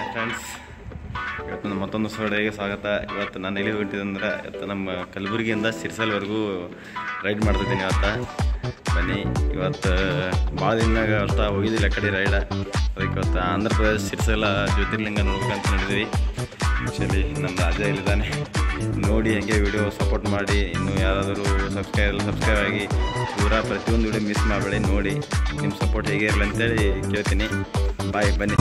Friends ಇವತ್ತು ನಮ್ಮ ಮತ್ತೊಂದು ಸೊಡೆಗೆ ಸ್ವಾಗತ ಇವತ್ತು ನಾನು ಎಲ್ಲಿ ಹೊಂಟಿದ್ದೆ ಅಂದ್ರೆ ಇವತ್ತು ನಮ್ಮ ಕಲಬುರಗಿಯಿಂದ ಸಿರ್ಸಲ್ವರೆಗೂ ರೈಡ್ ಮಾಡ್ತಿದ್ದೀನಿ ಇವತ್ತು ಬನ್ನಿ ಇವತ್ತು ಭಾಳ ದಿನದಾಗ ಅಷ್ಟ ಹೋಗಿದ್ದಿಲ್ಲ ಆ ಕಡೆ ರೈಡ ಅದಕ್ಕೆ ಇವತ್ತು ಆಂಧ್ರ ಪ್ರದೇಶ ಸಿರ್ಸಲ ಜ್ಯೋತಿರ್ಲಿಂಗ ನೋಡ್ಬೇಕಂತ ನಡೆದ್ವಿ ಆ್ಯಕ್ಚುಲಿ ನಮ್ಮ ರಾಜ ಇಲ್ಲಿದ್ದಾನೆ ನೋಡಿ ಹಾಗೆ ವಿಡಿಯೋ ಸಪೋರ್ಟ್ ಮಾಡಿ ಇನ್ನು ಯಾರಾದರೂ ಸಬ್ಸ್ಕ್ರೈಬ್ ಎಲ್ಲ ಸಬ್ಸ್ಕ್ರೈಬ್ ಆಗಿ ಪೂರಾ ಪ್ರತಿಯೊಂದು ವಿಡಿಯೋ ಮಿಸ್ ಮಾಡಬೇಡಿ ನೋಡಿ ನಿಮ್ಮ ಸಪೋರ್ಟ್ ಹೇಗೆ ಇರಲಿ ಅಂತೇಳಿ ಕೇಳ್ತೀನಿ ಬಾಯ್ ಬನ್ನಿ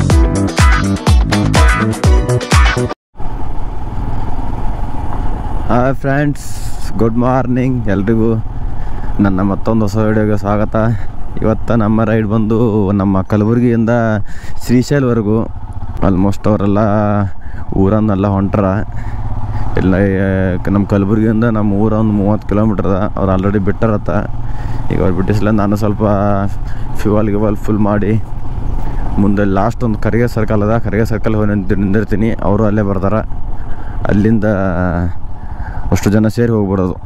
ಹಾಯ್ ಫ್ರೆಂಡ್ಸ್ ಗುಡ್ ಮಾರ್ನಿಂಗ್ ಎಲ್ರಿಗೂ ನನ್ನ ಮತ್ತೊಂದು ಹೊಸ ವಿಡಿಯೋಗೆ ಸ್ವಾಗತ ಇವತ್ತು ನಮ್ಮ ರೈಡ್ ಬಂದು ನಮ್ಮ ಕಲಬುರಗಿಯಿಂದ ಶ್ರೀಶೈಲ್ವರೆಗೂ ಆಲ್ಮೋಸ್ಟ್ ಅವರೆಲ್ಲ ಊರನ್ನೆಲ್ಲ ಹೊಂಟ್ರ ಇಲ್ಲ ಆ, ನಮ್ಮ ಕಲಬುರಗಿಯಿಂದ ನಮ್ಮ ಊರ ಒಂದು ಮೂವತ್ತು ಕಿಲೋಮೀಟ್ರ್ ಅದ ಅವ್ರು ಆಲ್ರೆಡಿ ಬಿಟ್ಟಾರತ್ತ ಈಗ ಅವ್ರು ಬಿಟ್ಟಿಸಲ ನಾನು ಸ್ವಲ್ಪ ಫ್ಯೂವಲ್ ಗಿವಲ್ ಫುಲ್ ಮಾಡಿ ಮುಂದೆ ಲಾಸ್ಟ್ ಒಂದು ಕರಿಗೆ ಸರ್ಕಲ್ ಅದ ಕರಿಗೆ ಸರ್ಕಲ್ ಹೋಗಿ ನಿಂತು ನಿಂದಿರ್ತೀನಿ ಅವರು ಅಲ್ಲೇ ಬರ್ತಾರೆ ಅಲ್ಲಿಂದ ಅಷ್ಟು ಜನ ಸೇರಿ ಹೋಗ್ಬಿಡೋದು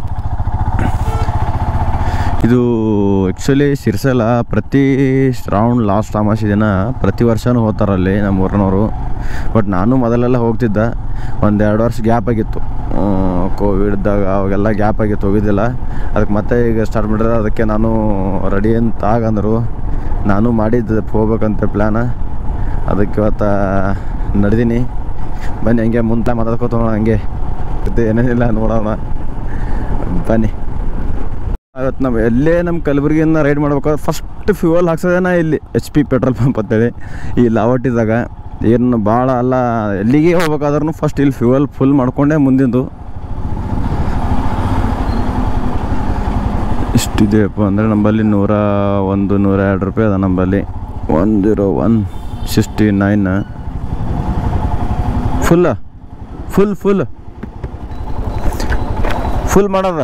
ಇದು ಆ್ಯಕ್ಚುಲಿ ಸಿರ್ಸಲ ಪ್ರತಿ ಶ್ರಾವಣ ಲಾಸ್ಟ್ ಅಮಾಸಿ ದಿನ ಪ್ರತಿ ವರ್ಷವೂ ಹೋಗ್ತಾರಲ್ಲಿ ನಮ್ಮ ಊರಿನವರು ಬಟ್ ನಾನು ಮೊದಲೆಲ್ಲ ಹೋಗ್ತಿದ್ದೆ ಒಂದು ಎರಡು ವರ್ಷ ಗ್ಯಾಪ್ ಆಗಿತ್ತು ಕೋವಿಡ್ದಾಗ ಅವಾಗೆಲ್ಲ ಗ್ಯಾಪ್ ಆಗಿತ್ತು ಹೋಗಿದ್ದಿಲ್ಲ ಅದಕ್ಕೆ ಮತ್ತೆ ಈಗ ಸ್ಟಾರ್ಟ್ ಮಾಡಿದ್ರೆ ಅದಕ್ಕೆ ನಾನು ರೆಡಿ ಅಂತ ಆಗಂದರು ನಾನು ಮಾಡಿದ್ದೆ ಹೋಗ್ಬೇಕಂತ ಪ್ಲ್ಯಾನ ಅದಕ್ಕೆ ಇವತ್ತು ನಡೆದೀನಿ ಬನ್ನಿ ಹಂಗೆ ಮುಂದೆ ಮಾತಾಡ್ಕೋತ ಹಂಗೆ ಇದು ಏನೇನಿಲ್ಲ ನೋಡೋಣ ಬನ್ನಿ ಇವತ್ತು ನಾವು ಎಲ್ಲೇ ನಮ್ಮ ಕಲಬುರಗಿಯಿಂದ ರೈಡ್ ಮಾಡ್ಬೇಕಾದ್ರೆ ಫಸ್ಟ್ ಫ್ಯೂಯಲ್ ಹಾಕ್ಸೋದೇನ ಇಲ್ಲಿ ಎಚ್ ಪಿ ಪೆಟ್ರೋಲ್ ಪಂಪ್ ಅಂತೇಳಿ ಈ ಲಾವಟಿದಾಗ ಏನು ಭಾಳ ಅಲ್ಲ ಎಲ್ಲಿಗೆ ಹೋಗ್ಬೇಕಾದ್ರೂ ಫಸ್ಟ್ ಇಲ್ಲಿ ಫ್ಯೂಯಲ್ ಫುಲ್ ಮಾಡ್ಕೊಂಡೆ ಮುಂದಿಂದು ಇಷ್ಟಿದೆಯಪ್ಪ ಅಂದರೆ ನಂಬಲ್ಲಿ ನೂರ ಒಂದು ನೂರ ಎರಡು ರೂಪಾಯಿ ಅದ ನಂಬಲ್ಲಿ one zero one sixty nine ಫುಲ್ಲ ಫುಲ್ ಫುಲ್ ಫುಲ್ ಮಾಡೋದ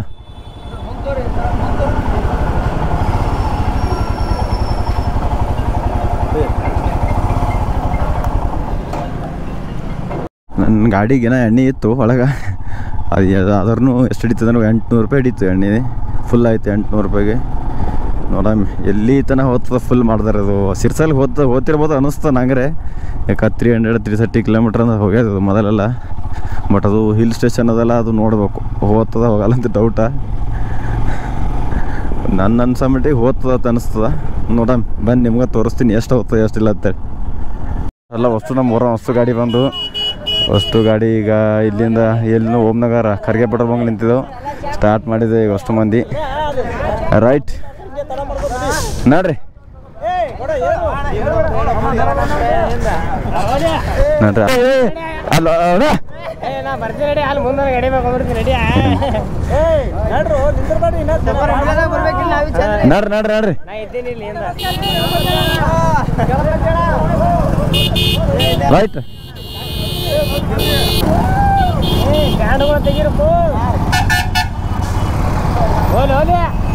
ನನ್ನ ಗಾಡಿಗೇನ ಎಣ್ಣೆ ಇತ್ತು ಒಳಗೆ ಅದು ಆದ್ರೂ ಎಷ್ಟು ಹಿಡಿತದೆ ಅಂದ್ರೆ ಎಂಟುನೂರು ರೂಪಾಯಿ ಹಿಡಿತು ಎಣ್ಣೆ ಫುಲ್ ಆಯ್ತು ಎಂಟುನೂರು ರೂಪಾಯಿಗೆ ನೋಡಮ್ ಎಲ್ಲಿ ತನಕ ಹೋಗ್ತದ ಫುಲ್ ಮಾಡ್ದಾರೆ ಅದು ಸಿರ್ಸಲ್ಲಿ ಹೋದ ಹೋಗ್ತಿರ್ಬೋದು ಅನ್ನಿಸ್ತದೆ ನಂಗೆ ಯಾಕೆ three hundred three thirty kilometre ಅಂದ್ರೆ ಹೋಗ್ಯದ ಅದು ಮೊದಲೆಲ್ಲ ಬಟ್ ಅದು ಹಿಲ್ ಸ್ಟೇಷನ್ ಅದಲ್ಲ ಅದು ನೋಡಬೇಕು ಹೋಗ್ತದ ಹೋಗಲ್ಲ ಅಂತ ಡೌಟ ನನ್ನ ಅನ್ಸೋ ಮಟ್ಟಿಗೆ ಹೋಗ್ತದ ಅಂತ ಅನಿಸ್ತದ ನೋಡಮ್ ಬನ್ನಿ ನಿಮ್ಗೆ ತೋರಿಸ್ತೀನಿ ಎಷ್ಟು ಹೋಗ್ತದೆ ಎಷ್ಟಿಲ್ಲ ಅಂತೇಳಿ ಎಲ್ಲ ವಸ್ತು ನಮ್ಮ ಊರ ವಸ್ತು ಗಾಡಿ ಬಂದು ವಸ್ತು ಗಾಡಿ ಈಗ ಇಲ್ಲಿಂದ ಎಲ್ಲಿ ಓಮ್ನಗರ ಖರ್ಗೆ ಪೆಟ್ರೋಲ್ ಬಂಕ್ ನಿಂತಿದ್ದೆವು ಸ್ಟಾರ್ಟ್ ಮಾಡಿದೆ ಈಗ ಅಷ್ಟು ಮಂದಿ ರೈಟ್ ನೋಡ್ರಿ ನೋಡ್ರಿ ಅಲ್ಲ ಅಣ್ಣ. ಬರ್ತೀನಿ ಅಲ್ಲಿ ಮುಂದೆ ಎಡಿಬೇಕು ಬರ್ತೀನಿ ರೆಡಿ ನೋಡ್ರಿ ನೋಡ್ರಿ ನೋಡ್ರಿ ನಾ ಇದ್ದೀನಿ ಇಲ್ಲಿ ಹಿಂದ ರೈಟ್ ಬ್ಯಾಂಡ್ಗಳು ತೆಗೀರಪ್ಪು ಹೋಲಿ ಹೋಲಿ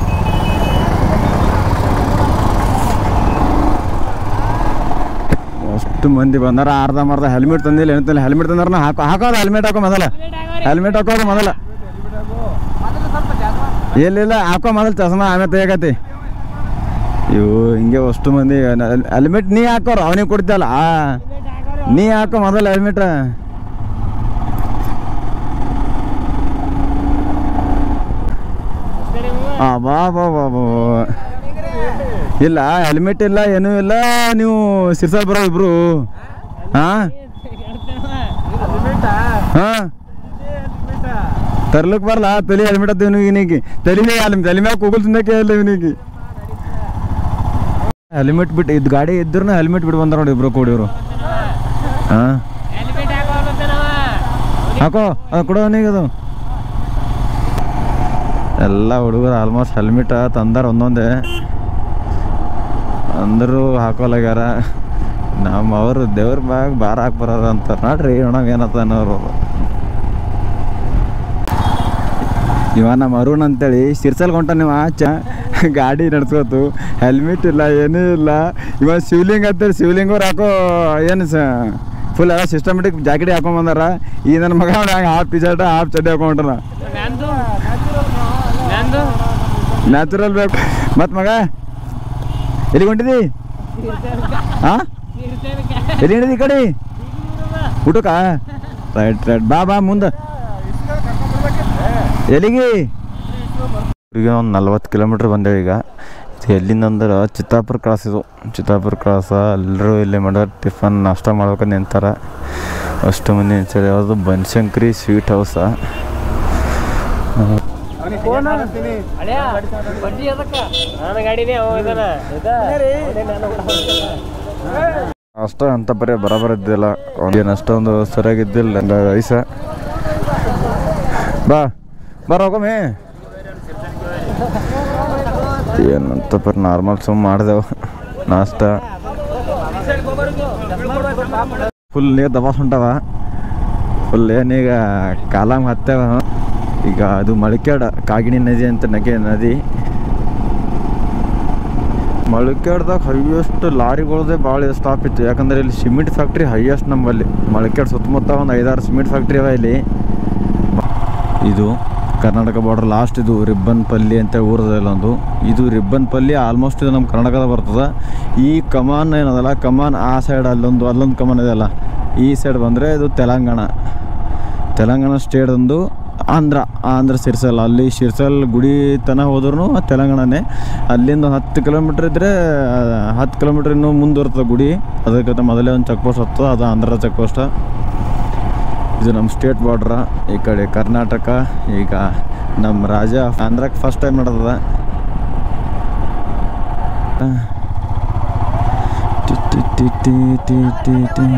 ಅಷ್ಟು ಮಂದಿ ಬಂದಾರ ಅರ್ಧ ಮರ್ಧ ಹೆಲ್ಮೆಟ್ ತಂದಿಲ್ಲ ಏನಂತಿಲ್ಲ ಹೆಲ್ಮೆಟ್ ತಂದಾರ ಹಾಕೋ ಹಾಕೋದು ಹೆಲ್ಮೆಟ್ ಹಾಕೋ ಮೊದಲ ಹೆಲ್ಮೆಟ್ ಹಾಕೋದು ಮೊದಲ ಎಲ್ಲಿಲ್ಲ ಹಾಕೋ ಮೊದಲು ಚಸ್ಮಾ ಆಮೇಲೆ ತೆಗತಿ ಇವು ಹಿಂಗೆ ಅಷ್ಟು ಮಂದಿ ಹೆಲ್ಮೆಟ್ ನೀ ಹಾಕೋರು ಅವನಿಗೆ ಕೊಡ್ತಲ್ಲ ಆ ನೀ ಹಾಕೋ ಮೊದಲು ಹೆಲ್ಮೆಟ್ ಆ ಬಾ ಬಾ ಬಾ ಬಾ ಬಾ. ಇಲ್ಲ ಹೆಲ್ಮೆಟ್ ಇಲ್ಲ ಏನೂ ಇಲ್ಲ ನೀವು ಸಿರ್ಸಲ್ ಬರೋ ಇಬ್ರು ಹಾ ಹಾ ತರ್ಲಕ್ ಬರಲ್ಲ ತಲೆ ಹೆಲ್ಮೆಟ್ ಅದ ಇವನಿಗೆ ತಲೆ ಅಲ್ಲಿ ತಲೆ ಮ್ಯಾಗ ಕೂಗಲ್ ತಿನ್ನಕ್ಕೆ ಇಲ್ಲ ಇವನಿಗೆ ಹೆಲ್ಮೆಟ್ ಬಿಟ್ಟು ಇದು ಗಾಡಿ ಇದ್ರು ಹೆಲ್ಮೆಟ್ ಬಿಟ್ಟು ಬಂದಾರ ನೋಡಿ ಇಬ್ರು ಕೂಡಿ ಇವರು ಹಾ ಹೆಲ್ಮೆಟ್ ಹಾಕೋಲ್ಲತ್ತೇನವ ಹಾಕೋ ಅದು ಕೊಡೋ ಅವನಿಗೆ ಅದು ಎಲ್ಲ ಹುಡುಗರು ಆಲ್ಮೋಸ್ಟ್ ಹೆಲ್ಮೆಟ್ ತಂದಾರ ಒಂದೊಂದೇ ಅಂದರೂ ಹಾಕೋಲಾಗ್ಯಾರ ನಮ್ಮ ಅವರು ದೇವ್ರ ಮ್ಯಾಗ ಬಾರ ಹಾಕಿ ಬರೋರ ಅಂತ ನೋಡ್ರಿ ನೋಡಮ್ ಏನತ್ತ ಅನ್ನೋರು ಇವ ನಮ್ಮ ಅರುಣ್ ಅಂತೇಳಿ ಸಿರ್ಸಲ್ ಹೊಂಟ ನೀವು ಆಚ ಗಾಡಿ ನಡ್ಸ್ಕೋತು ಹೆಲ್ಮೆಟ್ ಇಲ್ಲ ಏನೂ ಇಲ್ಲ ಇವ ಶಿವಲಿಂಗ್ ಅಂತೇಳಿ ಶಿವಲಿಂಗ್ ಅವ್ರು ಹಾಕೋ ಏನು ಸ ಫುಲ್ ಎಲ್ಲ ಸಿಸ್ಟಮೆಟಿಕ್ ಜಾಕೆಟ್ ಹಾಕೊಂಬಂದಾರ ಈ ನನ್ನ ಮಗ ಹಾಫ್ ಟಿ ಶರ್ಟ್ ಹಾಫ್ ಚಡ್ಡಿ ಹಾಕೊಂಡ್ರ ನಂದು ನಂದು ನ್ಯಾಚುರಲ್ ಬೇಕು ಮತ್ತು ಮಗ ಎಲ್ಲಿಗೆ ಹೊಂಟಿದಿ ಹಾಂ ಎಲ್ಲಿ ಹಿಡಿದಿ ಈ ಕಡೆ ಊಟಕ್ಕ ರೈಟ್ ರೈಟ್ ಬಾ ಬಾ ಮುಂದೆ ಎಲ್ಲಿಗೆ ಈಗ ಒಂದು ನಲ್ವತ್ತು ಕಿಲೋಮೀಟ್ರ್ ಬಂದೇವೆ ಈಗ ಇದು ಎಲ್ಲಿಂದ ಅಂದ್ರೆ ಚಿತ್ತಾಪುರ ಕ್ರಾಸ್ ಇದು ಚಿತ್ತಾಪುರ ಕ್ರಾಸ ಎಲ್ಲರೂ ಇಲ್ಲಿ ಮಾಡೋರು ಟಿಫನ್ ನಾಷ್ಟ ಮಾಡ್ಬೇಕಂತ ನಿಂತಾರ ಅಷ್ಟು ಮಂದಿ ನಿಂತಾರೆ ಯಾವುದು ಬನಶಂಕರಿ ಸ್ವೀಟ್ ಹೌಸ ಅಳಿಯ ಬಡ್ಡಿ ಅದಕ್ಕ ನಾನು ಗಾಡಿನೇ ಅವ ಇದಾನ ಅಷ್ಟ ಅಂತ ಬರೀ ಬರಬರ ಇದ್ದಿಲ್ಲ ಏನು ಅಷ್ಟೊಂದು ಸರಿಯಾಗಿದ್ದಿಲ್ಲ ಐಸ ಬಾ ಬಾ ಹೋಗಮೆ ಏನಂತ ಬರೀ ನಾರ್ಮಲ್ ಸುಮ್ ಮಾಡ್ದೆವು ನಾಷ್ಟ ಫುಲ್ ನೀರು ದಬಾಸ್ ಹೊಂಟವ ಫುಲ್ ಏನೀಗ ಕಾಲಂಗ್ ಹತ್ತವ ಈಗ ಅದು ಮಳಿಕ್ಯಾಡ ಕಾಗಿಣಿ ನದಿ ಅಂತ ನಗೆ ನದಿ ಮಳಿಕ್ಯಾಡ್ದಾಗ ಹೈಯೆಸ್ಟ್ ಲಾರಿಗಳದೇ ಭಾಳ ಸ್ಟಾಪ್ ಇತ್ತು ಯಾಕಂದ್ರೆ ಇಲ್ಲಿ ಸಿಮೆಂಟ್ ಫ್ಯಾಕ್ಟ್ರಿ ಹೈಯೆಸ್ಟ್ ನಮ್ಮಲ್ಲಿ ಮಳಿಕ್ಯಾಡ್ ಸುತ್ತಮುತ್ತ ಒಂದು ಐದಾರು ಸಿಮೆಂಟ್ ಫ್ಯಾಕ್ಟ್ರಿ ಅವ ಇಲ್ಲಿ ಇದು ಕರ್ನಾಟಕ ಬಾರ್ಡರ್ ಲಾಸ್ಟ್ ಇದು ರಿಬ್ಬನ್ ಪಲ್ಲಿ ಅಂತ ಊರದಲ್ಲ ಒಂದು ಇದು ರಿಬ್ಬನ್ ಪಲ್ಲಿ ಆಲ್ಮೋಸ್ಟ್ ಇದು ನಮ್ಮ ಕರ್ನಾಟಕದ ಬರ್ತದೆ ಈ ಕಮಾನ್ ಏನದಲ್ಲ ಕಮಾನ್ ಆ ಸೈಡ್ ಅಲ್ಲೊಂದು ಅಲ್ಲೊಂದು ಕಮಾನ್ ಇದೆಯಲ್ಲ ಈ ಸೈಡ್ ಬಂದರೆ ಇದು ತೆಲಂಗಾಣ ತೆಲಂಗಾಣ ಸ್ಟೇಟ್ ಒಂದು ಆಂಧ್ರ ಆಂಧ್ರ ಸಿರ್ಸಲ್ ಅಲ್ಲಿ ಶಿರ್ಸಲ್ ಗುಡಿ ತನ ಹೋದ್ರೂ ತೆಲಂಗಾಣನೇ ಅಲ್ಲಿಂದ ಒಂದು ಹತ್ತು ಕಿಲೋಮೀಟ್ರ್ ಇದ್ದರೆ ಹತ್ತು ಕಿಲೋಮೀಟ್ರ್ ಇನ್ನೂ ಮುಂದುವರ್ತದೆ ಗುಡಿ ಅದಕ್ಕಿಂತ ಮೊದಲೇ ಒಂದು ಚೆಕ್ ಪೋಸ್ಟ್ ಹತ್ತು ಅದು ಆಂಧ್ರ ಚೆಕ್ ಪೋಸ್ಟ್ ಇದು ನಮ್ಮ ಸ್ಟೇಟ್ ಬಾರ್ಡ್ರ ಈ ಕಡೆ ಕರ್ನಾಟಕ ಈಗ ನಮ್ಮ ರಾಜ ಆಂಧ್ರಕ್ಕೆ ಫಸ್ಟ್ ಟೈಮ್ ನಡೆದದ T T T T T T T.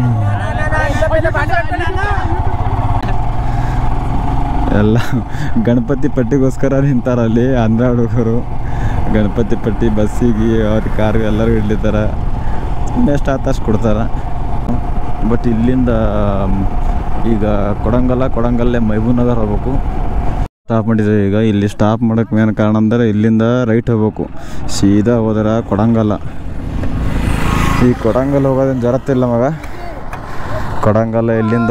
ಎಲ್ಲ ಗಣಪತಿ ಪಟ್ಟಿಗೋಸ್ಕರ ನಿಂತಾರ ಅಲ್ಲಿ ಆಂಧ್ರ ಹುಡುಗರು ಗಣಪತಿ ಪಟ್ಟಿ ಬಸ್ಸಿಗೆ ಅವ್ರ ಕಾರ್ಗೆ ಎಲ್ಲರೂ ಇಡ್ಲಿತ್ತಾರ ಎಷ್ಟು ಆತಷ್ಟು ಕೊಡ್ತಾರ ಬಟ್ ಇಲ್ಲಿಂದ ಮ್, ಈಗ ಕೊಡಂಗಲ್ಲ ಕೊಡಂಗಲ್ಲೇ ಮೈಬೂನಗರ್ ಹೋಗ್ಬೇಕು ಸ್ಟಾಪ್ ಮಾಡಿದ್ದೇವೆ ಈಗ ಇಲ್ಲಿ ಸ್ಟಾಪ್ ಮಾಡೋಕ್ಕೆ ಮೇನ್ ಕಾರಣ ಅಂದರೆ ಇಲ್ಲಿಂದ ರೈಟ್ ಹೋಗ್ಬೇಕು ಸೀದಾ ಹೋದ್ರೆ ಕೊಡಂಗಲ್ಲ ಈ ಕೊಡಂಗಲ್ ಹೋಗೋದೇನು ಜರತ್ತಿಲ್ಲ ಮಗ ಕೊಡಂಗಲ್ಲ ಇಲ್ಲಿಂದ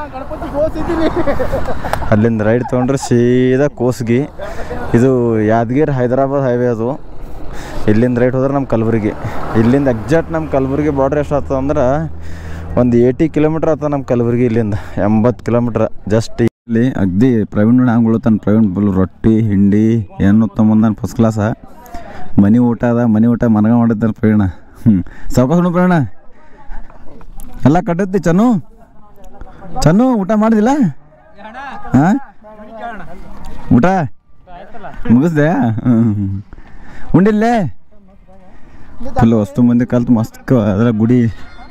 ಅಲ್ಲಿಂದ ರೈಟ್ ತೊಗೊಂಡ್ರೆ ಸೀದಾ ಕೋಸ್ಗಿ ಇದು ಯಾದಗಿರಿ ಹೈದರಾಬಾದ್ ಹೈವೇ ಅದು ಇಲ್ಲಿಂದ ರೈಟ್ ಹೋದ್ರೆ ನಮ್ಮ ಕಲಬುರಗಿ ಇಲ್ಲಿಂದ ಎಕ್ಸಾಕ್ಟ್ ನಮ್ಮ ಕಲಬುರಗಿ ಬಾರ್ಡ್ರ್ ಎಷ್ಟು ಆಗ್ತದೆ ಅಂದ್ರೆ ಒಂದು ಏಯ್ಟಿ ಕಿಲೋಮೀಟ್ರ್ ಆಗ್ತದೆ ನಮ್ಮ ಕಲಬುರಗಿ ಇಲ್ಲಿಂದ ಎಂಬತ್ತು ಕಿಲೋಮೀಟ್ರ್ ಜಸ್ಟ್ ಇಲ್ಲಿ ಅಗ್ದಿ ಪ್ರವೀಣ್ ಹಂಗಳು ತನ್ನ ಪ್ರವೀಣ್ ಫುಲ್ ರೊಟ್ಟಿ ಹಿಂಡಿ ಏನು ತೊಗೊಂಬಂದಾನ ಫಸ್ಟ್ ಕ್ಲಾಸ ಮನೆ ಊಟ ಅದ ಮನೆ ಊಟ ಮನಗ ಮಾಡಿದ್ದಾನೆ ಪ್ರವೀಣ ಹ್ಞೂ ಸಾವ್ಕಾಸ ಪ್ರವೀಣ ಎಲ್ಲ ಕಟ್ಟೈತಿ ಚನ್ನು ಚನ್ನು ಊಟ ಮಾಡಿದಿಲ್ಲ ಹಾಂ ಊಟ ಮುಗಿಸ್ದೆ ಹ್ಞೂ ಉಂಡಿಲ್ಲೇ ಫುಲ್ ಅಷ್ಟು ಮಂದಿ ಕಲ್ತು ಮಸ್ತ್ ಕ- ಅದರ ಗುಡಿ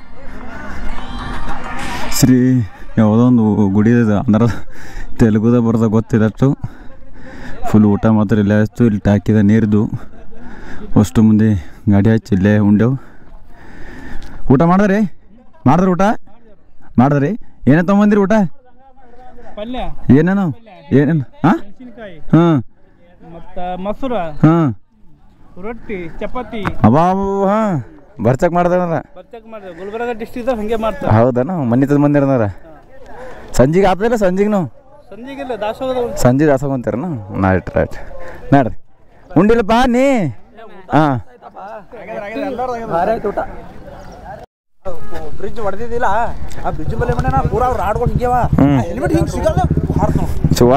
ಶ್ರೀ ಯಾವುದೋ ಒಂದು ಗುಡಿ ಇದೆ ಅಂದ್ರೆ ತೆಲುಗುದ ಬರ್ದ ಗೊತ್ತಿರಷ್ಟು ಫುಲ್ ಊಟ ಮಾತ್ರ ಇಲ್ಲೇ ಹಚ್ತು ಇಲ್ಲಿ ಟಾಕಿದ ನೀರ್ದು ಅಷ್ಟು ಮಂದಿ ಗಾಡಿ ಹಚ್ಚಿ ಇಲ್ಲೇ ಉಂಡೆವು ಊಟ ಮಾಡಿದ್ರಿ ಮಾಡಿದ್ರಿ ಊಟ ಮಾಡಿದ್ರಿ ಏನೇ ತೊಗೊಂಬಂದಿರಿ ಊಟ ಪಲ್ಯ ಏನೇನು ಏನೇನು ಹಾಂ ಮೆಣಸಿನಕಾಯಿ ಹಾಂ ಮತ್ತ ಮೊಸರು ಹಾಂ ರೊಟ್ಟಿ ಚಪಾತಿ ಅಬಾಬು ಹಾಂ ಬರ್ಚಕ್ ಮಾಡ್ದಾರ ಬರ್ತಕ್ ಮಾಡಿದೆ ಗುಲ್ಬರ್ಗ ಡಿಸ್ಟ್ರಿಕ್ಟ್ ಹಂಗೆ ಮಾಡ್ತಾರೆ ಹೌದನ ಮನೆ ತದ ಮಂದಿರನಾರ ಸಂಜೆಗೆ ಆತದಿಲ್ಲ ಸಂಜೆಗೆ ನಾವು ಸಂಜೆಗಿಲ್ಲ ದಾಸೋಹದ ಸಂಜೆ ದಾಸೋಗ ಅಂತೀರನ ರೈಟ್ ರೈಟ್ ನೋಡ್ರಿ ಉಂಡಿಲ್ಲಪ್ಪ ನೀ ಹಾಂ ಬ್ರಿಡ್ಜ್ ಹೊಡೆದಿದ್ದಿಲ್ಲ ಆ ಬ್ರಿಡ್ಜ್ ಮೇಲೆ ಮನೆ ನಾ ಪೂರಾ ರಾಡ್ಗಳು ಹಿಂಗ್ಯಾವ ಹ್ಮ್. ಹೆಲ್ಮೆಟ್ ಹಿಂಗೆ ಸಿಗಲ್ಲ ಹಾರ್ತು ಚುವ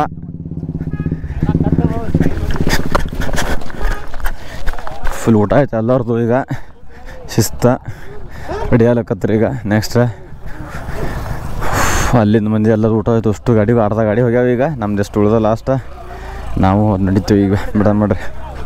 ಫುಲ್ ಊಟ ಆಯ್ತು ಎಲ್ಲರದು ಈಗ ಶಿಸ್ತ ಹಿಡಿಯಲಕತ್ರಿ ಈಗ ನೆಕ್ಸ್ಟ್ ಅಲ್ಲಿಂದ ಮಂದಿ ಎಲ್ಲರೂ ಊಟ ಆಯ್ತು ಅಷ್ಟು ಗಾಡಿ ಅರ್ಧ ಗಾಡಿ ಹೋಗ್ಯಾವ ಈಗ ನಮ್ದು ಎಷ್ಟು ಉಳ್ದ ಲಾಸ್ಟ್ ನಾವು ನಡೀತೀವಿ ಈಗ ಬಿಡ ಮಾಡ್ರಿ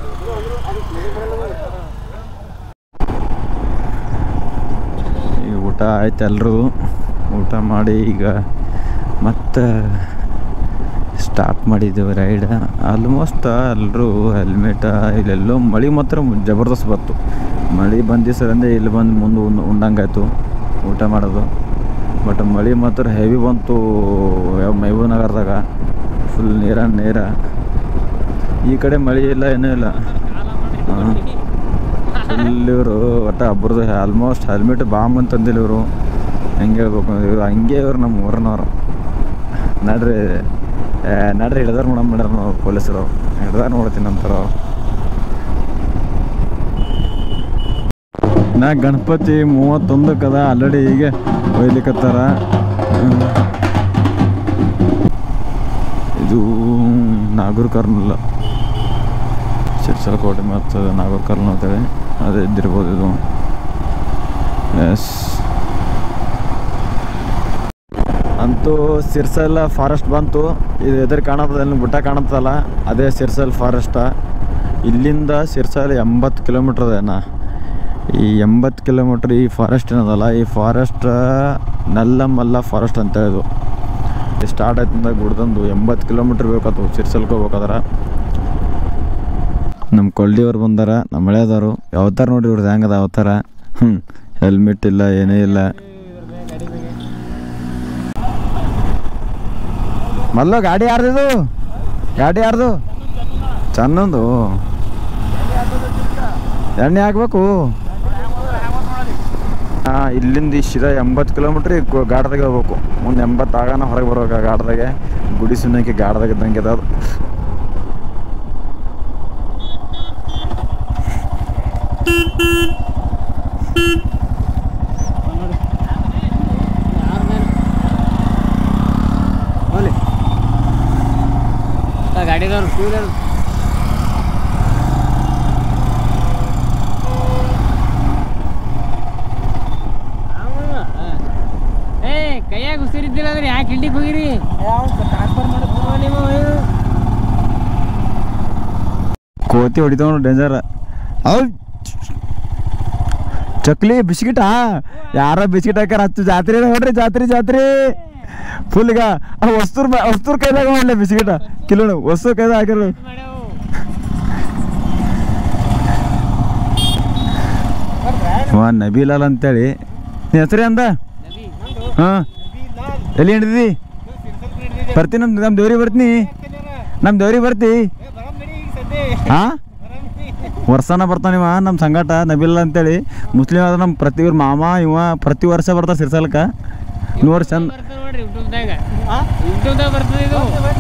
ಈಗ ಊಟ ಆಯ್ತು ಎಲ್ಲರೂ ಊಟ ಮಾಡಿ ಈಗ ಮತ್ತೆ ಸ್ಟಾರ್ಟ್ ಮಾಡಿದ್ದೆವು ರೈಡ್ ಆಲ್ಮೋಸ್ಟ್ ಎಲ್ಲರೂ ಹೆಲ್ಮೆಟ ಇಲ್ಲೆಲ್ಲೋ ಮಳೆ ಮಾತ್ರ ಜಬರ್ದಸ್ತ್ ಬಂತು ಮಳೆ ಬಂದಿ ಸರಂದೆ ಇಲ್ಲಿ ಬಂದು ಮುಂದೆ ಉಂಡ್ ಉಂಡಂಗಾಯ್ತು ಊಟ ಮಾಡೋದು ಬಟ್ ಮಳೆ ಮಾತ್ರ ಹೆವಿ ಬಂತು ಯಾವ ಮೈಬೂ ನಗರದಾಗ ಫುಲ್ ನೀರ ನೀರ ಈ ಕಡೆ ಮಳೆ ಇಲ್ಲ ಏನೂ ಇಲ್ಲ ಫುಲ್ ಇವರು ಒಟ್ಟು ಒಬ್ರದ್ದು ಆಲ್ಮೋಸ್ಟ್ ಹೆಲ್ಮೆಟ್ ಬಾಂಬ್ ಅಂತಂದಿಲ್ಲ ಇವರು ಹೆಂಗೆ ಹೇಳ್ಬೇಕು ಇವರು ಹಂಗೆ ಇವ್ರು ನಮ್ಮ ಊರಿನವ್ರು ನಡ್ರಿ ಏ, ನಡ್ರಿ ಹಿಡ್ದಾರ ನೋಡಮ್ ಮಾಡ್ಯಾರ ನಾವು ಪೊಲೀಸರು ಹಿಡ್ದಾರ ನೋಡ್ತೀನಿ ಅಂತಾರ ನಾ ಗಣಪತಿ ಮೂವತ್ತೊಂದಕ್ಕದ ಆಲ್ರೆಡಿ ಹೀಗೆ ಒಯ್ಲಿಕತ್ತಾರ ಇದು ನಾಗೂರ್ ಕರ್ನೂಲ್ ಶಿರ್ಸಲ ಕೋಟೆ ಮತ್ತು ನಾಗೂರ್ ಕರ್ನೂಲ್ ಅಂತೇಳಿ ಅದೇ ಇದ್ದಿರ್ಬೋದು ಇದು ಎಸ್ ಅಂತೂ ಸಿರ್ಸಲ್ ಫಾರೆಸ್ಟ್ ಬಂತು ಇದು ಎದುರು ಕಾಣತ್ತದ ಅಲ್ಲಿ ಗುಡ್ಡ ಕಾಣತ್ತಲ್ಲ ಅದೇ ಸಿರ್ಸಲ್ ಫಾರೆಸ್ಟ ಇಲ್ಲಿಂದ ಸಿರ್ಸಲ್ ಎಂಬತ್ತು ಕಿಲೋಮೀಟ್ರ್ ಅದೇನ ಈ ಎಂಬತ್ತು ಕಿಲೋಮೀಟ್ರ್ ಈ ಫಾರೆಸ್ಟ್ ಏನದಲ್ಲ ಈ ಫಾರೆಸ್ಟ್ ನಲ್ಲಮಲ್ಲ ಫಾರೆಸ್ಟ್ ಅಂತ ಇದು ಸ್ಟಾರ್ಟ್ ಆಯ್ತಂದ ಗುಡ್ದಂದು ಎಂಬತ್ತು ಕಿಲೋಮೀಟ್ರ್ ಬೇಕಾತು ಸಿರ್ಸಲ್ಗೆ ಹೋಗ್ಬೇಕಾದ್ರೆ ನಮ್ಮ ಕೊಳ್ಳಿಯವ್ರು ಬಂದಾರ ನಮ್ಮ ಹಳೆಯದವರು ಯಾವತ್ತಾರ ನೋಡ್ರಿ ಇವ್ರದ್ದು ಹೆಂಗದ ಅವತಾರ ಹ್ಞೂ ಹೆಲ್ಮೆಟ್ ಇಲ್ಲ ಏನೇ ಇಲ್ಲ ಮಲ್ಲ ಗಾಡಿ ಯಾರ್ದಿದು ಗಾಡಿ ಯಾರ್ದು ಚನ್ನೊಂದು ಎಣ್ಣೆ ಹಾಕ್ಬೇಕು ಹಾಂ ಇಲ್ಲಿಂದ ಇಷ್ಟ ಎಂಬತ್ತು ಕಿಲೋಮೀಟ್ರ್ ಗಾಡ್ದಾಗೆ ಹೋಗ್ಬೇಕು ಮುಂದೆ ಎಂಬತ್ತು ಆಗಾನ ಹೊರಗೆ ಬರ್ಬೇಕು ಆ ಗಾಡ್ದಾಗೆ ಗುಡಿ ಸುನ್ನಕ್ಕೆ ಗಾಡ್ದಾಗ ಇದ್ದಂಗೆ ಅದ ಅದು ಗಾಡಿದವ್ರು ಟೂ ವೀಲರ್ ಏ ಕೈಯಾಗ ಉಸಿರಿದ್ದಿಲ್ಲ ಅಂದ್ರೆ ಯಾಕೆ ಹಿಂಡಿಗೆ ಹೋಗಿರಿ ಟ್ರಾನ್ಸ್ಫರ್ ಮಾಡಿ ನೀವು ಕೋತಿ ಹೊಡಿತಾವ ಡೇಂಜರ್ ಅವ್ ಚಕ್ಲಿ ಬಿಸ್ಕಿಟಾ ಯಾರ ಬಿಸ್ಕಿಟ್ ಹಾಕ್ಯಾರ ಹತ್ತು ಜಾತ್ರೆ ನೋಡ್ರಿ ಜಾತ್ರೆ ಜಾತ್ರೆ ಫುಲ್ ಈಗ ಆ ವಸ್ತುರ್ ವಸ್ತುರ್ ಕೈದಾಗ ಮಾಡಲಿ ಬಿಸ್ಕಿಟ ಕಿಲೋ ವಸ್ತು ಕೈದಾಗ ಹಾಕ್ಯಾರ ಮಾಡ್ಯಾವು ವಾ ನಬೀಲಾಲ್ ಅಂತೇಳಿ ನಿನ್ನ ಹೆಸರೇ ಅಂದ ನದಿ ಹಾಂ ಎಲ್ಲಿ ಹಿಡಿದಿ ಬರ್ತೀನಿ ನಮ್ಮ ನಮ್ಮ ದೇವ್ರಿಗೆ ಬರ್ತೀನಿ ನಮ್ಮ ದೇವ್ರಿಗೆ ಬರ್ತಿ ಹಾಂ ವರ್ಷನ ಬರ್ತಾನಿವ ನಮ್ಮ ಸಂಗಾಟ ನಬಿಲ್ಲ ಅಂತೇಳಿ ಮುಸ್ಲಿಂ ಆದ್ರೆ ನಮ್ಮ ಪ್ರತಿ ಇವ್ರ ಮಾಮ ಇವ ಪ್ರತಿ ವರ್ಷ ಬರ್ತಾರೆ ಸಿರ್ಸಲ್ಕ ನೋಡಿ ಚಂದ ಬರ್ತದೆ ನೋಡ್ರಿ ಯೂಟ್ಯೂಬ್ದಾಗ ಯೂಟ್ಯೂಬ್ದಾಗ ಬರ್ತದೆ ಇದು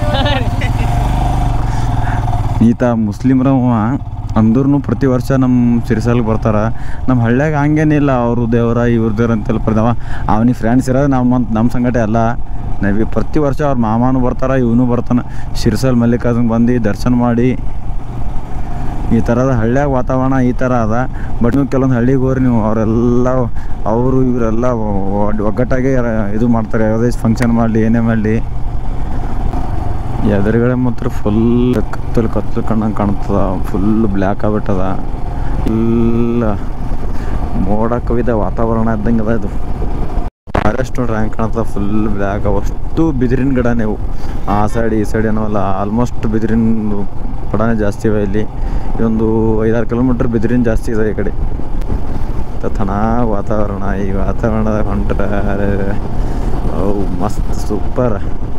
ಈತ ಮುಸ್ಲಿಮ್ರ ಅಂದ್ರೂ ಪ್ರತಿ ವರ್ಷ ನಮ್ಮ ಸಿರಿಸಲ್ಗೆ ಬರ್ತಾರ ನಮ್ಮ ಹಳ್ಳ್ಯಾಗ ಹಂಗೇನಿಲ್ಲ ಅವರು ದೇವರ ಇವ್ರ ದೇವ್ರ ಅಂತೆಲ್ಲ ಬರ್ತಾವ ಅವನಿಗೆ ಫ್ರೆಂಡ್ಸ್ ಇರೋದು ನಮ್ಮ ನಮ್ಮ ಸಂಗಟ ಎಲ್ಲ ನವಿ ಪ್ರತಿ ವರ್ಷ ಅವ್ರ ಮಾಮನೂ ಬರ್ತಾರ ಇವನು ಬರ್ತಾನೆ ಸಿರಿಸಲ್ ಮಲ್ಲಿಕಾರ್ಜುನ್ ಬಂದು ದರ್ಶನ ಮಾಡಿ ಈ ಥರದ ಹಳ್ಳ್ಯಾಗ ವಾತಾವರಣ ಈ ಥರ ಅದ ಬಟ್ ನೀವು ಕೆಲವೊಂದು ಹಳ್ಳಿಗೆ ಹೋಗ್ರಿ ನೀವು ಅವರೆಲ್ಲ ಅವರು ಇವರೆಲ್ಲ ಒಗ್ಗಟ್ಟಾಗಿ ಇದು ಮಾಡ್ತಾರೆ ಯಾವುದೇ ಫಂಕ್ಷನ್ ಮಾಡಲಿ ಏನೇ ಮಾಡಲಿ ಎದುರುಗಡೆ ಮಾತ್ರ ಫುಲ್ ಕತ್ತಲು ಕತ್ತಲು ಕಣ್ಣಂಗೆ ಕಾಣ್ತದ ಫುಲ್ ಬ್ಲ್ಯಾಕ್ ಆಗ್ಬಿಟ್ಟದ ಫುಲ್ ಮೋಡ ಕವಿದ ವಾತಾವರಣ ಇದ್ದಂಗೆ ಅದ ಇದು ಫಾರೆಸ್ಟ್ ನೋಡ್ರಿ ಹೆಂಗೆ ಕಾಣ್ತದ ಫುಲ್ ಬ್ಲ್ಯಾಕ್ ಅಷ್ಟು ಬಿದಿರಿನ ಗಿಡ ನೀವು ಆ ಸೈಡ್ ಈ ಸೈಡ್ ಏನೋ ಅಲ್ಲ ಆಲ್ಮೋಸ್ಟ್ ಬಿದಿರಿನ ಗಿಡನೇ ಜಾಸ್ತಿ ಇವೆ ಇಲ್ಲಿ ಇದೊಂದು ಐದಾರು ಕಿಲೋಮೀಟ್ರ್ ಬಿದಿರಿನ ಜಾಸ್ತಿ ಇದೆ ಈ ಕಡೆ ಚೆನ್ನಾಗಿ ವಾತಾವರಣ ಈ ವಾತಾವರಣದಾಗ ಹೊಂಟ್ರೆ ಅವು ಮಸ್ತ್ ಸೂಪರ್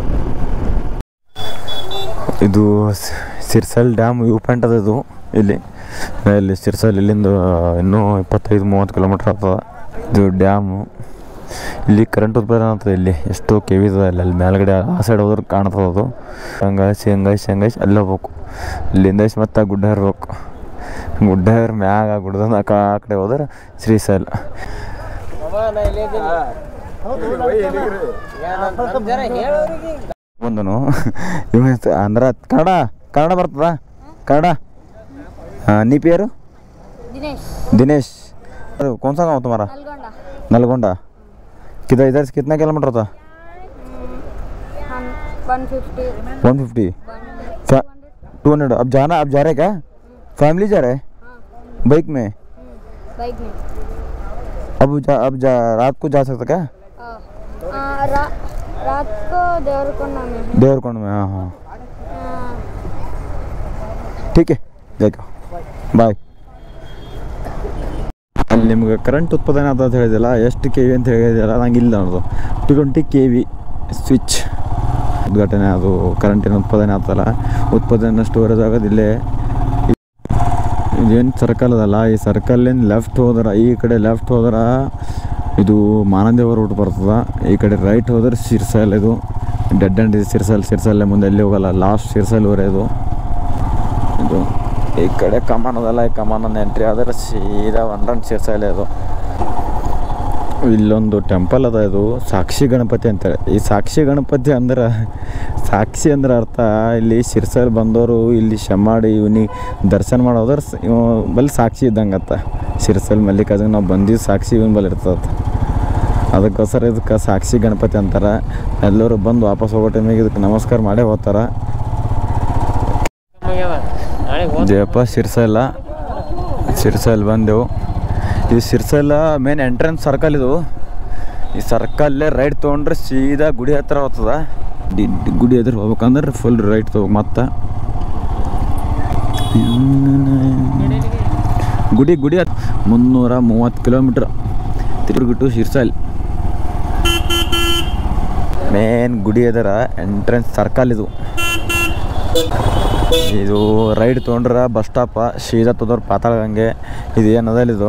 ಇದು ಸ್- ಸಿರ್ಸಲ್ ಡ್ಯಾಮ್ ವ್ಯೂ ಪಾಯಿಂಟ್ ಅದ ಇದು ಇಲ್ಲಿ ಇಲ್ಲಿ ಸಿರ್ಸಲ್ ಇಲ್ಲಿಂದ ಇನ್ನೂ ಇಪ್ಪತ್ತೈದು ಮೂವತ್ತು ಕಿಲೋಮೀಟ್ರ್ ಆಗ್ತದ ಇದು ಡ್ಯಾಮು ಇಲ್ಲಿ ಕರೆಂಟ್ ಉತ್ಪಾದನೆ ಆಗ್ತದೆ ಇಲ್ಲಿ ಎಷ್ಟು ಕೆ ವಿ ಅಲ್ಲಿ ಅಲ್ಲಿ ಮೇಲ್ಗಡೆ ಆ ಸೈಡ್ ಹೋದ್ರೆ ಕಾಣ್ತದೆ ಅದು ಹಂಗಾಯ್ಸಿ ಹಂಗಾಯ್ಸಿ ಹಂಗಾಯ್ಸಿ ಅಲ್ಲಿ ಹೋಗ್ಬೇಕು ಇಲ್ಲಿಂದ ಮತ್ತೆ ಗುಡ್ಡ ಇರ್ಬೇಕು ಗುಡ್ಡ ಇರ್ ಮ್ಯಾಗ ಆ ಗುಡ್ಡದ ಆ ಕ- ಆ ಕಡೆ ಹೋದ್ರೆ ಶ್ರೀಸಲ್ ಬಂದನು ಇವ ಹೆಸ್ರು- ಅಂದ್ರ ಕನ್ನಡ ಕನ್ನಡ ಬರ್ತದ ಕನ್ನಡ ಹಾಂ ನೀ ಪೇರು दिनेश दिनेश अरे कौन सा गाँव तुम्हारा नलगोंडा नलगोंडा किधर इधर से कितना किलोमीटर होता हम one fifty one fifty two hundred अब जाना अब जा रहे क्या फैमिली जा रहे हाँ बाइक में बाइक में अब जा अब जा रात को जा सकता क्या आ, आ, रा, रात को देवरकोंडा में है देवरकोंड में हाँ हाँ आ, ठीक है जाएगा ಬಾಯ್ ಅಲ್ಲಿ ನಿಮ್ಗೆ ಕರೆಂಟ್ ಉತ್ಪಾದನೆ ಆದ ಅಂತ ಹೇಳಿದಿಲ್ಲ ಎಷ್ಟು ಕೆ ವಿ ಅಂತ ಹೇಳಿದಿಲ್ಲ ನಂಗೆ ಇಲ್ಲ ಅನ್ನೋದು two twenty K V switch ಉದ್ಘಾಟನೆ ಅದು ಕರೆಂಟಿನ ಉತ್ಪಾದನೆ ಆಗ್ತಲ್ಲ ಉತ್ಪಾದನೆ ಸ್ಟೋರೇಜ್ ಆಗೋದು ಇಲ್ಲೇ ಇದೇನು ಸರ್ಕಲ್ ಅದಲ್ಲ ಈ ಸರ್ಕಲ್ಲಿಂದ ಲೆಫ್ಟ್ ಹೋದ್ರೆ ಈ ಕಡೆ ಲೆಫ್ಟ್ ಹೋದ್ರೆ ಇದು ಮಾನಂದೇವ ರೂಟ್ ಬರ್ತದ ಈ ಕಡೆ ರೈಟ್ ಹೋದ್ರೆ ಸಿರ್ಸಲ್ ಇದು ಡೆಡ್ ಆ್ಯಂಡ್ ಇದು ಸಿರ್ಸಲ್ ಸಿರ್ಸಲ್ಲೇ ಮುಂದೆ ಎಲ್ಲಿ ಹೋಗಲ್ಲ ಲಾಸ್ಟ್ ಸಿರ್ಸಲ್ವರೆ ಇದು ಇದು ಈ ಕಡೆ ಕಮಾನ್ ಅದಲ್ಲ ಈ ಕಮಾನನ್ನು ಎಂಟ್ರಿ ಆದ್ರೆ ಸೀದಾ ಒನ್ ರನ್ ಸೇರ್ಸಲ್ಲ ಇದು ಇಲ್ಲೊಂದು ಟೆಂಪಲ್ ಅದ ಇದು ಸಾಕ್ಷಿ ಗಣಪತಿ ಅಂತಾರೆ ಈ ಸಾಕ್ಷಿ ಗಣಪತಿ ಅಂದ್ರೆ ಸಾಕ್ಷಿ ಅಂದ್ರೆ ಅರ್ಥ ಇಲ್ಲಿ ಶಿರ್ಸಲ್ಲಿ ಬಂದವರು ಇಲ್ಲಿ ಶಮಾಡಿ ಇವನಿಗೆ ದರ್ಶನ ಮಾಡೋದ್ರ ಇವ ಬಲ್ಲಿ ಸಾಕ್ಷಿ ಇದ್ದಂಗೆ ಅತ್ತ ಶಿರ್ಸಲ್ ಮಲ್ಲಿಕಾರ್ಜುನ ನಾವು ಬಂದಿದ್ದು ಸಾಕ್ಷಿ ಇವನ್ ಬಲ್ಲಿ ಇರ್ತದೆ ಅದಕ್ಕೋಸ್ಕರ ಇದಕ್ಕೆ ಸಾಕ್ಷಿ ಗಣಪತಿ ಅಂತಾರೆ ಎಲ್ಲರೂ ಬಂದು ವಾಪಸ್ ಹೋಗೋ ಟೈಮಿಗೆ ಇದಕ್ಕೆ ನಮಸ್ಕಾರ ಮಾಡೇ ಹೋಗ್ತಾರೆ ದೇವಪ್ಪ ಶಿರ್ಸಲ್ಲ ಶಿರ್ಸಲ್ ಬಂದೆವು ಇದು ಶಿರ್ಸಲ್ಲ ಮೇನ್ ಎಂಟ್ರೆನ್ಸ್ ಸರ್ಕಲ್ ಇದು ಈ ಸರ್ಕಲ್ಲೇ ರೈಟ್ ತೊಗೊಂಡ್ರೆ ಸೀದಾ ಗುಡಿ ಹತ್ರ ಹೋಗ್ತದ ಡಿ- ಡಿ- ಗುಡಿ ಹತ್ರ ಹೋಗ್ಬೇಕಂದ್ರೆ ಫುಲ್ ರೈಟ್ ತೊಗೋ ಮತ್ತೆ ಗುಡಿ ಗುಡಿ ಹತ್- ಮುನ್ನೂರ ಮೂವತ್ತು ಕಿಲೋಮೀಟ್ರ್ ತಿರುಗಿಟ್ಟು ಶಿರ್ಸಲ್ ಮೇನ್ ಗುಡಿ ಅದರ ಎಂಟ್ರೆನ್ಸ್ ಸರ್ಕಲ್ ಇದು ಇದು ರೈಡ್ ತೊಗೊಂಡ್ರೆ ಬಸ್ ಸ್ಟಾಪ ಸೀದಾ ತೊದೋರ್ ಪಾತಾಳ ಗಂಗೆ ಇದು ಏನದಲ್ಲ ಇದು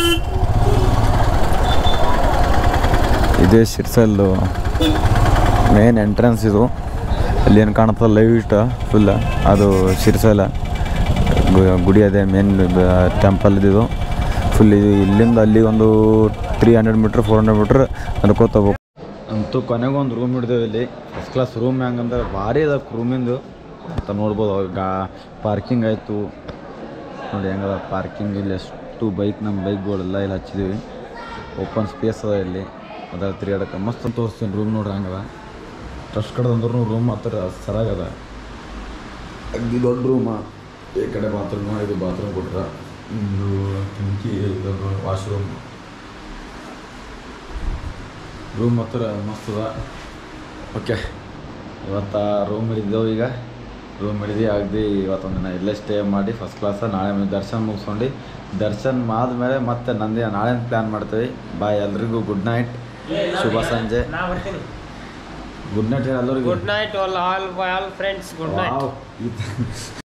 ಇದೇ ಶಿರ್ಸಲ್ಲು ಮೇನ್ ಎಂಟ್ರೆನ್ಸ್ ಇದು ಅಲ್ಲಿ ಏನು ಕಾಣುತ್ತೆ ಲೈಟ್ ಫುಲ್ ಅದು ಶಿರ್ಸಲ ಗು- ಗುಡಿ ಅದೇ ಮೇನ್ ಟೆಂಪಲ್ ಇದು ಫುಲ್ ಇದು ಇಲ್ಲಿಂದ ಅಲ್ಲಿ ಒಂದು three hundred metre four hundred metre ನಡ್ಕೋತ ಹೋಗ್ಬೇಕು ಅಂತೂ ಕೊನೆಗೆ ಒಂದು ರೂಮ್ ಹಿಡಿದೇವೆ ಇಲ್ಲಿ ಫಸ್ಟ್ ಕ್ಲಾಸ್ ರೂಮ್ ಹೆಂಗಂದ್ರೆ ಭಾರಿ ಅದ ರೂಮಿಂದು ಅಂತ ನೋಡ್ಬೋದು ಗಾ ಪಾರ್ಕಿಂಗ್ ಆಯಿತು ನೋಡಿ ಹೆಂಗದ ಪಾರ್ಕಿಂಗ್ ಇಲ್ಲಿ ಎಷ್ಟು ಬೈಕ್ ನಮ್ಮ ಬೈಕ್ಗಳೆಲ್ಲ ಇಲ್ಲಿ ಹಚ್ಚಿದ್ದೀವಿ ಓಪನ್ ಸ್ಪೇಸ್ ಅದ ಇಲ್ಲಿ ಅದರ ತಿರುಗಾಡಕ್ಕೆ ಮಸ್ತ್ ಅಂತ ತೋರಿಸ್ತೀನಿ ರೂಮ್ ನೋಡ್ರಿ ಹಂಗದ ಟ್ರಸ್ಟ್ ಕಡ್ದಂದ್ರೂ ರೂಮ್ ಹತ್ರ ಸರಾಗದ ಅಗ್ದಿ ದೊಡ್ಡ ರೂಮ ಈ ಕಡೆ ಬಾತ್ರೂಮ್ ಇದು ಬಾತ್ರೂಮ್ ಕೊಟ್ರ ಇದು ಕಿಂಕಿ ಇದೊಂದು ವಾಶ್ರೂಮ್ ರೂಮ್ ಹತ್ರ ಮಸ್ತ್ ಅದ ಓಕೆ ಇವತ್ತು ರೂಮ್ ಹಿಡಿದೆವು ಈಗ ರೂಮ್ ಹಿಡಿದು ಅಗದಿ ಇವತ್ತೊಂದು ದಿನ ಇಲ್ಲೇ ಸ್ಟೇ ಮಾಡಿ ಫಸ್ಟ್ ಕ್ಲಾಸ ನಾಳೆ ಮ- ದರ್ಶನ ಮುಗಿಸ್ಕೊಂಡು ದರ್ಶನ ಆದಮೇಲೆ ಮತ್ತೆ ನಂದೇ ನಾಳೆ ಪ್ಲ್ಯಾನ್ ಮಾಡ್ತೀವಿ ಬಾಯ್ ಎಲ್ರಿಗೂ ಗುಡ್ ನೈಟ್ ಶುಭ ಸಂಜೆ ನಾ ಬರ್ತೀನಿ ಗುಡ್ ನೈಟ್ ಹೇಳಿ ಎಲ್ಲರಿಗೂ good night all all all friends good night wow. ಈ-